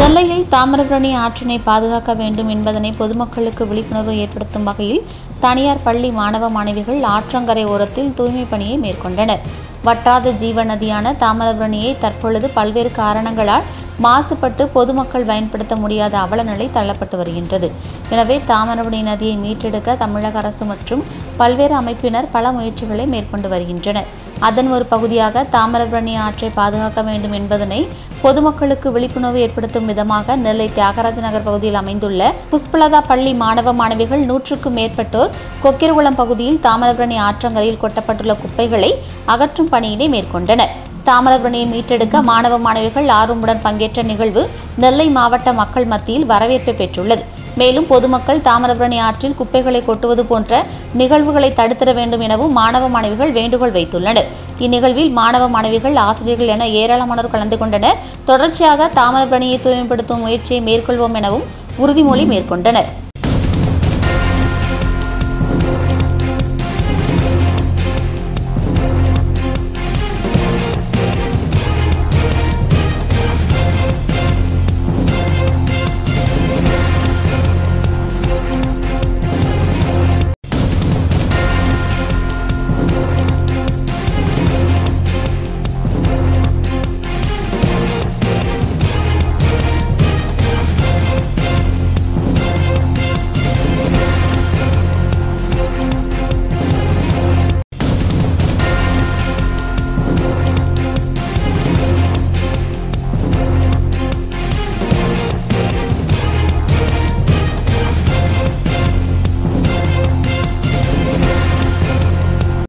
நெல்லையில் தாமிரபரணி ஆற்றினை பாதுகாக்க வேண்டும் என்பதனை பொதுமக்களுக்கு விழிப்புணர்வு ஏற்படுத்தும் வகையில் தனியார் பள்ளி மாணவ மாணவிகள் ஆற்றங்கரை ஓரத்தில் தூய்மை பணியை மேற்கொண்டனர் வற்றாத ஜீவ நதியான தாமிரபரணியை தற்பொழுது பல்வேறு காரணங்களால் மாசுபட்டு பொதுமக்கள் பயன்படுத்த முடியாத அவலநிலை தள்ளப்பட்டு வருகின்றது எனவே தாமிரபரணி நதியை மீட்டெடுக்க தமிழக அரசு மற்றும் பல்வேறு அமைப்பினர் பல முயற்சிகளை மேற்கொண்டு வருகின்றனர் அதன் ஒரு பகுதியாக தாமிரபரணி ஆற்றை பாதுகாக்க வேண்டும் என்பதனை பொதுமக்களுக்கு விழிப்புணர்வு ஏற்படுத்தும் விதமாக நெல்லை தியாகராஜ நகர் பகுதியில் அமைந்துள்ள புஷ்பலதா பள்ளி மாணவ மாணவிகள் நூற்றுக்கும் மேற்பட்டோர் கொக்கிரகுளம் பகுதியில் தாமிரபரணி ஆற்றங்கரையில் கொட்டப்பட்டுள்ள குப்பைகளை அகற்றும் பணியினை மேற்கொண்டனர் தாமிரபரணியை மீட்டெடுக்க மாணவ மாணவிகள் ஆர்வமுடன் பங்கேற்ற நிகழ்வு நெல்லை மாவட்ட மக்கள் மத்தியில் வரவேற்பை பெற்றுள்ளது மேலும் பொதுமக்கள் தாமிரபரணி ஆற்றில் குப்பைகளை கொட்டுவது போன்ற நிகழ்வுகளை தடுத்திட வேண்டும் எனவும் மாணவ மாணவிகள் வேண்டுகோள் வைத்துள்ளனர் இந்நிகழ்வில் மாணவ மாணவிகள் ஆசிரியர்கள் என ஏராளமானோர் கலந்து கொண்டனர் தொடர்ச்சியாக தாமிரபரணியை தூய்மைப்படுத்தும் முயற்சியை மேற்கொள்வோம் எனவும் உறுதிமொழி மேற்கொண்டனர்